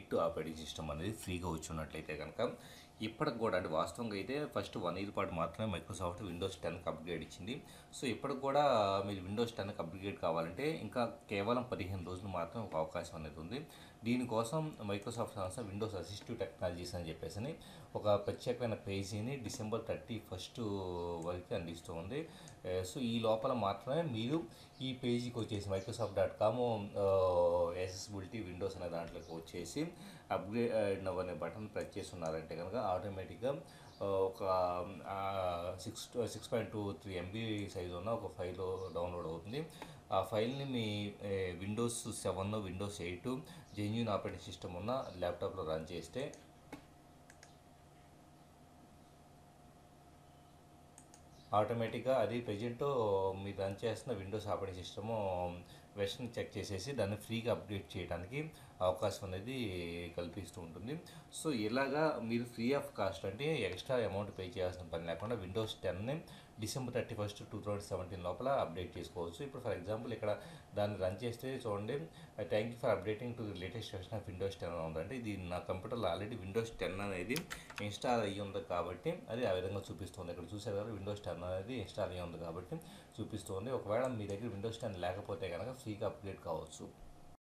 eight operating system అనేది ఫ్రీగా వచ్చి ఉన్నట్లయితే కనుక ఇప్పటికి కూడా అంటే వాస్తవంగా అయితే ఫస్ట్ వన్ ఇయర్ పాటు మాత్రమే మైక్రోసాఫ్ట్ విండోస్ టెన్కి అప్గ్రేడ్ ఇచ్చింది సో ఇప్పటికి కూడా మీరు విండోస్ టెన్కి అప్గ్రేడ్ కావాలంటే ఇంకా కేవలం పదిహేను రోజులు మాత్రం ఒక అవకాశం అనేది ఉంది దీనికోసం మైక్రోసాఫ్ట్ సంస్థ విండోస్ అసిస్టివ్ టెక్నాలజీస్ అని చెప్పేసి ఒక ప్రత్యేకమైన పేజీని డిసెంబర్ థర్టీ ఫస్ట్ వరకు అందిస్తూ ఉంది ఏ, సో ఈ లోపల మాత్రమే మీరు ఈ పేజీకి వచ్చేసి Microsoft dot com accessibility Windows అనే దాంట్లోకి వచ్చేసి అప్గ్రేడ్ నవ్ అనే బటన్ ప్రెస్ చేస్తున్నారంటే కనుక ఆటోమేటిక్గా ఆ, ఒక six six point two three MB size ఉన్న ఒక ఫైల్ డౌన్లోడ్ అవుతుంది ఆ ఫైల్ని మీ Windows seven Windows eight genuine operating system ఉన్న ల్యాప్టాప్లో రన్ చేస్తే ఆటోమేటిక్గా అది ప్రజెంట్ మీరు రన్ చేస్తున్న Windows operating system version check చేసేసి దాన్ని ఫ్రీగా అప్డేట్ చేయడానికి అవకాశం అనేది కల్పిస్తూ ఉంటుంది సో ఇలాగా మీరు ఫ్రీ ఆఫ్ కాస్ట్ అంటే ఎక్స్ట్రా అమౌంట్ పే చేయాల్సిన పని లేకుండా విండోస్ టెన్ని December thirty first two thousand seventeen లోపల అప్డేట్ చేసుకోవచ్చు ఇప్పుడు ఫర్ ఎగ్జాంపుల్ ఇక్కడ దాన్ని రన్ చేస్తే చూడండి thank you for updating to the latest version of Windows ten ఉందంటే ఇది నా కంప్యూటర్లో ఆల్రెడీ విండోస్ టెన్ అనేది ఇన్స్టాల్ అయ్యి ఉంది కాబట్టి అది ఆ విధంగా చూపిస్తుంది ఇక్కడ చూసారు కదా విండోస్ టెన్ అనేది ఇన్స్టాల్ అయ్యి ఉంది కాబట్టి చూపిస్తుంది ఒకవేళ మీ దగ్గర విండోస్ టెన్ లేకపోతే కనుక ఫ్రీగా అప్గ్రేడ్ కావచ్చు